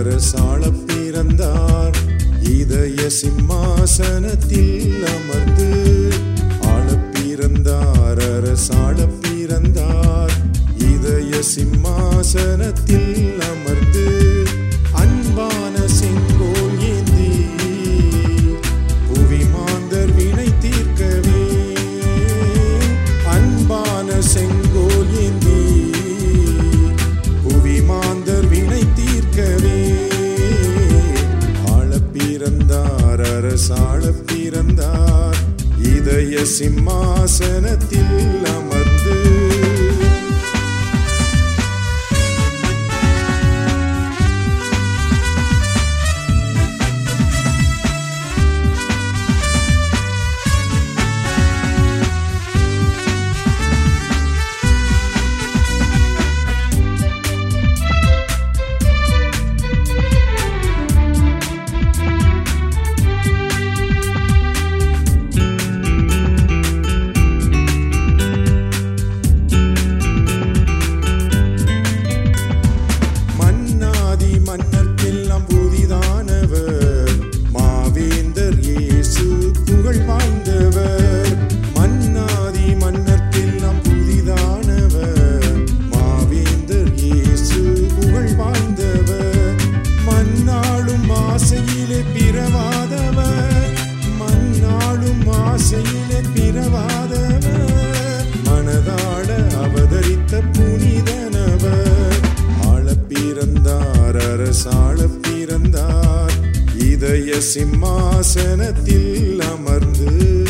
அரசாள பிறந்தார் இதய சிம்மாசனத்தில் அமர்ந்து ஆள பிறந்தார் அரசாள பிறந்தார் இதய சிம்மாசனத்தில் அமர்ந்து அன்பான செங்கோல் ஏந்தி புவி மாந்தர் வினை தீர்க்கவே அன்பான செங்கோல் ஏந்தி புவி மாந்தர் வினை தீர்க்கவே ஆள பிறந்தார் அரசாள பிறந்தார் இதய சிம்மாசனத்தில் அமர்ந்து மன்னாதி மன்னர்க்கெல்லாம் புதிதானவர் மாவேந்தர் இயேசு புகழ் வாய்ந்தவர் மன்னாதி மன்னர்க்கெல்லாம் புதிதானவர் மாவேந்தர் இயேசு புகழ் வாய்ந்தவர் மன்னாளும் ஆசையிலே பிறவாதவர் மன்னாளும் ஆசையிலே பிறவாதவர் மனதாட அவதரித்த புனிதனவர் ஆள பிறந்தார் அரசாள பிறந்தார் இதய சிம்மாசனத்தில் அமர்ந்து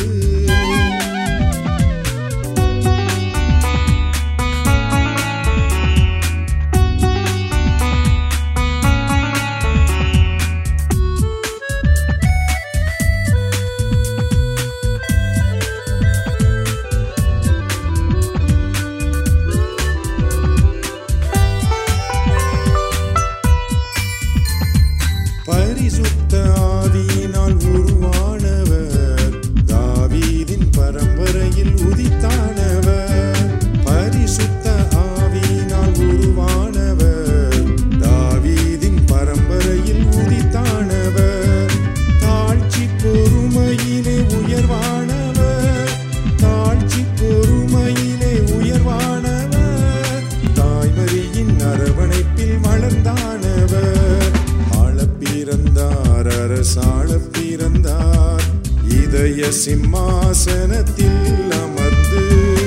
பரிசுத்த ஆவியினால் உருவானவர் தாவீதின் பரம்பரையில் உதித்தானவர் பரிசுத்த ஆவியினால் உருவானவர் தாவீதின் பரம்பரையில் உதித்தானவர் தாழ்ச்சி பொறுமையிலே உயர்வானவர் தாழ்ச்சி பொறுமையிலே உயர்வானவர் தாய்மரியின் அரவணைப்பில் வளர்ந்தானவர் ஆள பிறந்தார் அரசாள பிறந்தார் இதய சிம்மாசனத்தில் அமர்ந்து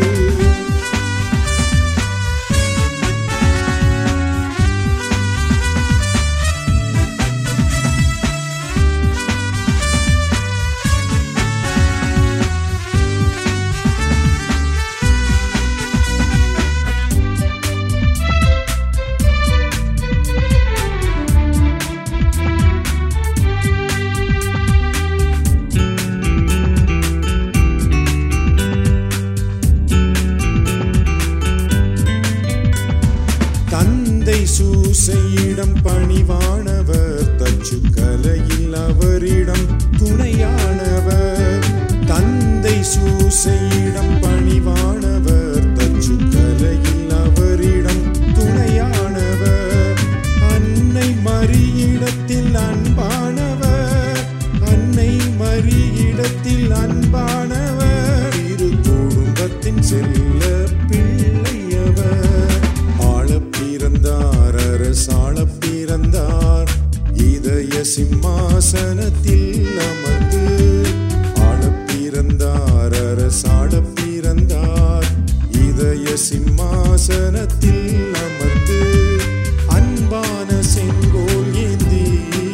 தந்தை சூசையிடம் பணிவானவர் தச்சு கலையில் அவரிடம் துணையானவர் தந்தை சூசையிடம் பணிவானவர் தச்சு கலையில் அவரிடம் துணையானவர் அன்னை மறியிடத்தில் அன்பானவர் அன்னை மறியிடத்தில் அன்பானவர் இரு குடும்பத்தின் செல்ல பிள்ளையவர் ஆள பிறந்தார் அரசாள பிறந்தார் இதய சிம்மாசனத்தில் அமர்ந்து ஆள பிறந்தார் அரசாள பிறந்தார் இதய சிம்மாசனத்தில் அமர்ந்து அன்பான செங்கோல் ஏந்தி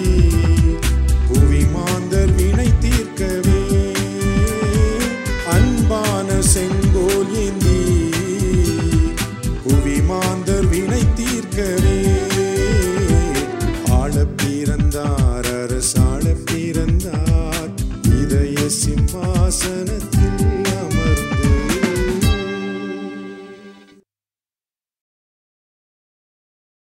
புவி மாந்தர் வினை தீர்க்கவே அன்பான செங்கோல் ஏந்தி புவி மாந்தர் வினை தீர்க்கவே ஆள பிறந்தார் அரசாள பிறந்தார் இதய சிம்மாசனத்தில்